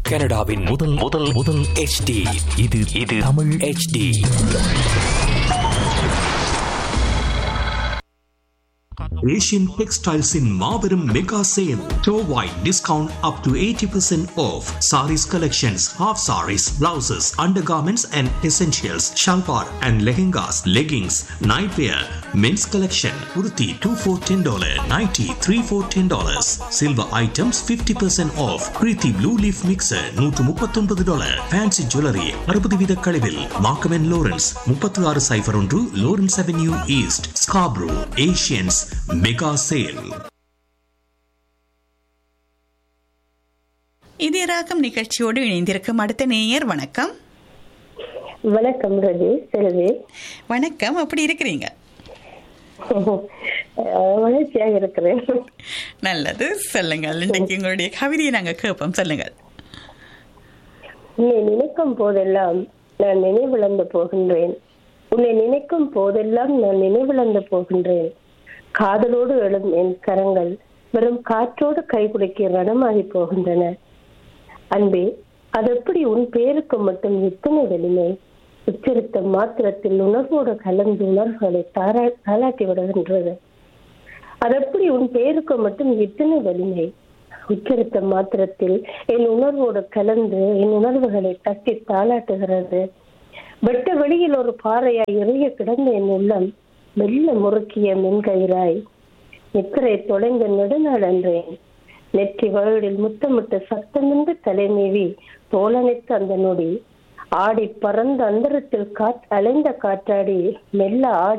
கனடாவின் முதல் முதல் முதல் HD இது இது Tamil HD Asian Textiles in Marverum Mega Sale. Store-wide discount up to 80% off. Saris collections, half saris, blouses, undergarments and essentials, shalwar and lehengas, leggings, nightwear, men's collection, kurti 2 for $10, nighty 3 for $10. Silver items 50% off. Kriti Blue Leaf Mixer 139 dollar. Fancy Jewelry 60 வித கழிவில். Markham and Lawrence 36 சைபர் ஒன்று Lawrence Avenue East, Scarborough, Asians Mega Sale. இதே ராகம் நிகழ்ச்சியோடு இணைந்திருக்கும் அடுத்த நேயர் வணக்கம் வணக்கம் ரவி செல்வி வணக்கம் அப்படி இருக்கிறீங்க அஹ் மகிழ்ச்சியாக இருக்கிறேன் நல்லது சொல்லுங்கள் இன்றைக்கு உங்களுடைய கவிதையை நாங்கள் கேட்போம் சொல்லுங்கள் உன்னை நினைக்கும் போதெல்லாம் நான் நினைவிழந்து போகின்றேன் உன்னை நினைக்கும் போதெல்லாம் நான் நினைவிழந்து போகின்றேன் காதலோடு எழும் என் கரங்கள் வெறும் காற்றோடு கைகுடைக்க ரணமாகி போகின்றன அன்பே அது எப்படி உன் பேருக்கு மட்டும் இத்தனை வலிமை உச்சரித்த மாத்திரத்தில் உணர்வோடு கலந்து உணர்வுகளை தாரா தாளாட்டி விடுகின்றது அது எப்படி உன் பேருக்கு மட்டும் இத்தனை வலிமை உச்சரித்த மாத்திரத்தில் என் உணர்வோடு கலந்து என் உணர்வுகளை தட்டி தாளாட்டுகிறது வெட்ட வெளியில் ஒரு பாறையாய் எறிய கிடந்த என் உள்ளம் மெல்ல முறுக்கிய மென்கயிறாய் நித்திரை தொலைந்த நெடுநாள் அன்றேன் நெற்றி வழுடில் முத்தமிட்டு சத்தமின்றி தலைமீவி தோலனைத்த அந்த நொடி ஆடி பறந்த அந்தரத்தில் காத் அலைந்த காற்றாடி மெல்ல ஆடி